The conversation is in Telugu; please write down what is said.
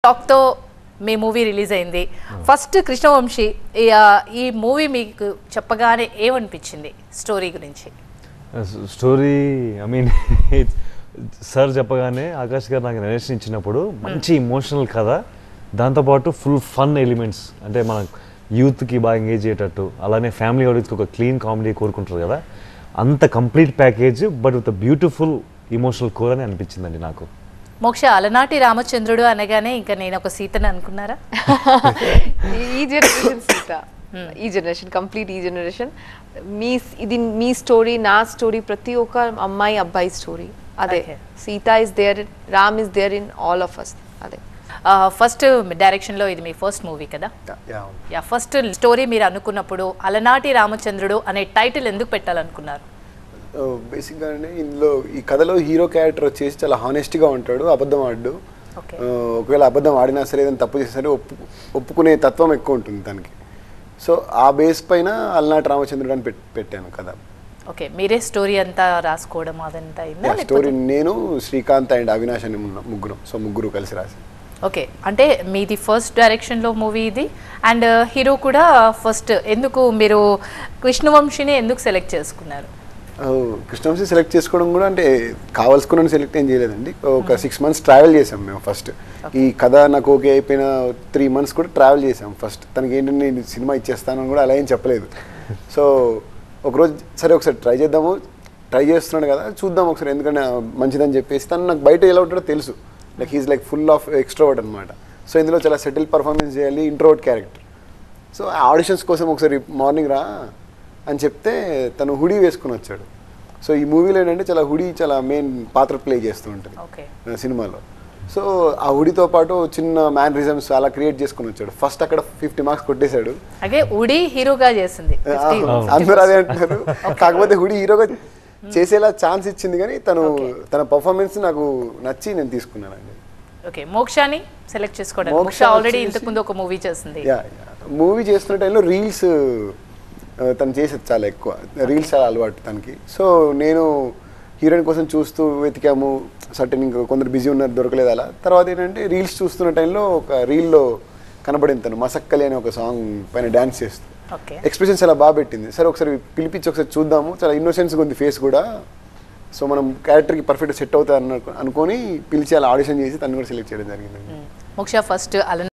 టాక్తో మీ మూవీ రిలీజ్ అయింది ఫస్ట్ కృష్ణవంశీ ఈ, ఆ, ఈ మూవీ మీకు చెప్పగానే ఏమనిపించింది స్టోరీ గురించి స్టోరీ ఐ మీన్ సార్ చెప్పగానే ఆకాష్ గారు నాకు నరేషన్ ఇచ్చినప్పుడు మంచి ఇమోషనల్ కథ దాంతోపాటు ఫుల్ ఫన్ ఎలిమెంట్స్ అంటే మన యూత్కి బాగా ఎంగేజ్ అయ్యేటట్టు అలానే ఫ్యామిలీ ఆడియన్స్కి ఒక క్లీన్ కామెడీ కోరుకుంటారు కదా అంత complete package but with beautiful emotional core అని అనిపించిందండి నాకు మోక్ష అలనాటి రామచంద్రుడు అనగానే ఇంకా నేను ఒక సీతని అనుకున్నారా ఈ జనరేషన్ సీత ఈ జనరేషన్ కంప్లీట్ ఈ జనరేషన్ మీ ఇది మీ స్టోరీ నా స్టోరీ ప్రతి ఒక్క అమ్మాయి అబ్బాయి స్టోరీ అదే Okay. Sita is there Ram is there in all of us అదే ఫస్ట్ డైరెక్షన్లో ఇది మీ ఫస్ట్ మూవీ కదా యా యా ఫస్ట్ స్టోరీ మీరు అనుకున్నప్పుడు అలనాటి రామచంద్రుడు అనే టైటిల్ ఎందుకు పెట్టాలనుకున్నారు బేసిక్గా ఇందులో ఈ కథలో హీరో క్యారెక్టర్ వచ్చేసి చాలా హానెస్ట్గా ఉంటాడు అబద్ధం ఆడు ఓకే ఆ, ఒకవేళ అబద్ధం ఆడినా సరే ఏదైనా తప్పు చేసినా సరే ఒప్పు ఒప్పుకునే తత్వం ఎక్కువ ఉంటుంది తనకి సో ఆ బేస్ పైన అలనాటి రామచంద్రుడు అని పెట్- పెట్టాను కథ ఓకే మీరే స్టోరీ అంతా రాసుకోవడం అదంతా అయిందా స్టోరీ లేకపోతే- నేను శ్రీకాంత్ అండ్ అవినాష్ అని ఉన్నాం ముగ్గురం సో ముగ్గురు కలిసి రాసి ఓకే అంటే మీది ఫస్ట్ డైరెక్షన్లో మూవీ ఇది అండ్ హీరో కూడా ఫస్ట్ ఎందుకు మీరు కృష్ణవంశీని ఎందుకు సెలెక్ట్ చేసుకున్నారు కృష్ణవంశీ సెలెక్ట్ చేసుకోవడం కూడా అంటే కావాల్సుకున్న సెలెక్ట్ ఏం చేయలేదండి ఒక సిక్స్ మంత్స్ ట్రావెల్ చేసాం మేము ఫస్ట్ ఈ కథ నాకు ఓకే అయిపోయిన త్రీ మంత్స్ కూడా ట్రావెల్ చేసాం ఫస్ట్ తనకి ఏంటంటే నేను సినిమా ఇచ్చేస్తానని కూడా అలా ఏం చెప్పలేదు సో ఒకరోజు సరే ఒకసారి ట్రై చేద్దాము ట్రై చేస్తున్నాడు కదా చూద్దాం ఒకసారి ఎందుకంటే మంచిదని చెప్పేసి తను నాకు బయట ఎలా ఉంటాడో తెలుసు like he's like full of extrovert అనమాట సో ఇందులో చాలా సెటిల్ పర్ఫార్మెన్స్ చేయాలి ఇంట్రోవర్ట్ క్యారెక్టర్ సో ఆడిషన్స్ కోసం ఒకసారి మార్నింగ్ రా అని చెప్తే తను హుడీ వేసుకుని వచ్చాడు సో ఈ మూవీలో ఏంటంటే చాలా హుడీ చాలా మెయిన్ పాత్ర ప్లే చేస్తూ ఉంటుంది ఓకే ఆ సినిమాలో సో ఆ హుడీతో పాటు చిన్న మ్యానరిజమ్స్ అలా క్రియేట్ చేసుకుని వచ్చాడు ఫస్ట్ అక్కడ ఫిఫ్టీ మార్క్స్ కొట్టేశాడు అదే ఉడి హీరోగా చేసింది ఆ, అందరూ అదే అంటున్నారు కాకపోతే హుడీ హీరోగా చేసేలా ఛాన్స్ ఇచ్చింది కానీ తను తన పర్ఫార్మెన్స్ నాకు నచ్చి నేను తీసుకున్నానండి ఓకే మోక్షాని సెలెక్ట్ చేసుకోవడం మోక్ష మోక్ష ఆల్రెడీ వచ్చేసి- ఇంతకు ముందు ఒక మూవీ చేసింది యా మూవీ చేస్తున్న టైంలో రీల్స్ తను చేసేది చాలా ఎక్కువ రీల్స్ చాలా అలవాటు తనకి సో నేను హీరోయిన్ కోసం చూస్తూ వెతికాము సర్టన్ ఇంకా కొందరు బిజీ ఉన్నారు దొరకలేదు అలా తర్వాత ఏంటంటే రీల్స్ చూస్తున్న టైంలో ఒక రీల్లో కనబడింది తను మసక్కలి అనే ఒక సాంగ్ పైన డ్యాన్స్ చేస్తూ ఓకే ఎక్స్ప్రెషన్ చాలా బాగా పెట్టింది సరే ఒకసారి పిలిపించి ఒకసారి చూద్దాము చాలా ఇన్నోసెన్స్గా ఉంది ఫేస్ కూడా సో మనం క్యారెక్టర్కి పర్ఫెక్ట్ సెట్ అవుతుంది అన్న అనుకొని పిలిచి అలా ఆడిషన్ చేసి తను కూడా సెలెక్ట్ చేయడం జరిగింది మోక్ష ఫస్ట్ అల